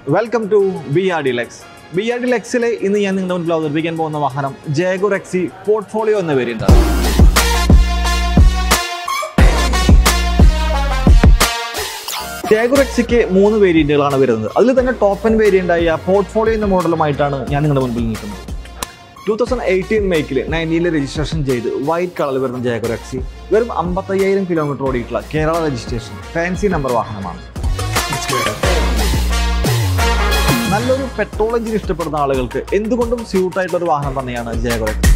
welcome to B R D Lex B R D ലെക്സിലെ ഇന്ന് ഞാൻ നിങ്ങളുടെ മുൻപിൽ അവതരിപ്പിക്കാൻ പോകുന്ന വാഹനം ജേഗോ റെക്സി പോർട്ട്ഫോളിയോ എന്ന വേരിയന്റ് ആണ് ജേഗോ റെക്സിക്ക് മൂന്ന് വേരിയന്റുകളാണ് വരുന്നത് അതിൽ തന്നെ ടോപ്പ് എൻ വേരിയന്റ് ആയ പോർട്ട്ഫോളിയോ എന്ന മോഡലുമായിട്ടാണ് ഞാൻ നിങ്ങളുടെ മുൻപിൽ നിൽക്കുന്നത് ടൂ തൗസൻഡ് എയ്റ്റീൻ മേക്കിൽ നയൻറ്റീനിൽ രജിസ്ട്രേഷൻ ചെയ്ത് വൈറ്റ് കളറിൽ വരുന്ന ജേഗോ റെക്സി വെറും അമ്പത്തയ്യായിരം കിലോമീറ്റർ ഓടിയിട്ടുള്ള കേരള രജിസ്ട്രേഷൻ ഫാൻസി നമ്പർ വാഹനമാണ് നല്ലൊരു പെട്രോൾ എഞ്ചിൻ ഇഷ്ടപ്പെടുന്ന ആളുകൾക്ക് എന്തുകൊണ്ടും സ്യൂട്ട് ആയിട്ടുള്ള ഒരു വാഹനം തന്നെയാണ് ജയഗോറക്സ്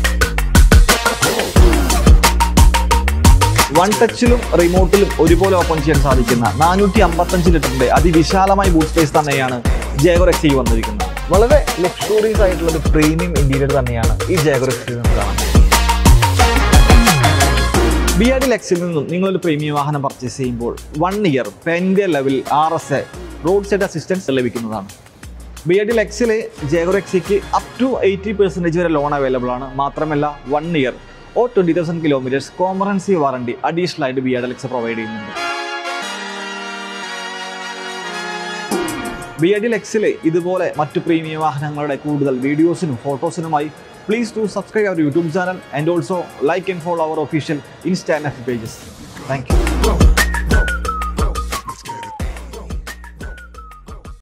വൺ ടച്ചിലും റിമോട്ടിലും ഒരുപോലെ ഓപ്പൺ ചെയ്യാൻ സാധിക്കുന്ന നാനൂറ്റി അമ്പത്തഞ്ച് ലിറ്ററിന്റെ അതിവിശാലമായ ബൂട്ട് സ്പേസ് തന്നെയാണ് ജയഗോറക്സിൽ വന്നിരിക്കുന്നത് വളരെ ലക്ഷറീസ് ആയിട്ടുള്ള ഒരു പ്രീമിയം ഇന്റീരിയർ തന്നെയാണ് ഈ ജയഗോറക്സിൽ നിന്ന് കാണാൻ ബി ആർ ഡി ലെക്സിൽ നിന്നും നിങ്ങളൊരു പ്രീമിയം വാഹനം പർച്ചേസ് ചെയ്യുമ്പോൾ one year pan India level R S A road side assistance ലഭിക്കുന്നതാണ് ബി ആർ ഡി ലെക്സിലെ ജേഗോറെക്സിക്ക് അപ് ടു എയ്റ്റി പെർസെൻറ്റേജ് വരെ ലോൺ അവൈലബിൾ ആണ് മാത്രമല്ല one year or twenty thousand kilometres comprehensive warranty additional ആയിട്ട് B R D Lex provide ചെയ്യുന്നുണ്ട് B R D ലെക്സിലെ ഇതുപോലെ മറ്റു പ്രീമിയം വാഹനങ്ങളുടെ കൂടുതൽ വീഡിയോസിനും ഫോട്ടോസിനുമായി please to subscribe our YouTube channel and also like and follow our official insta and pages thank U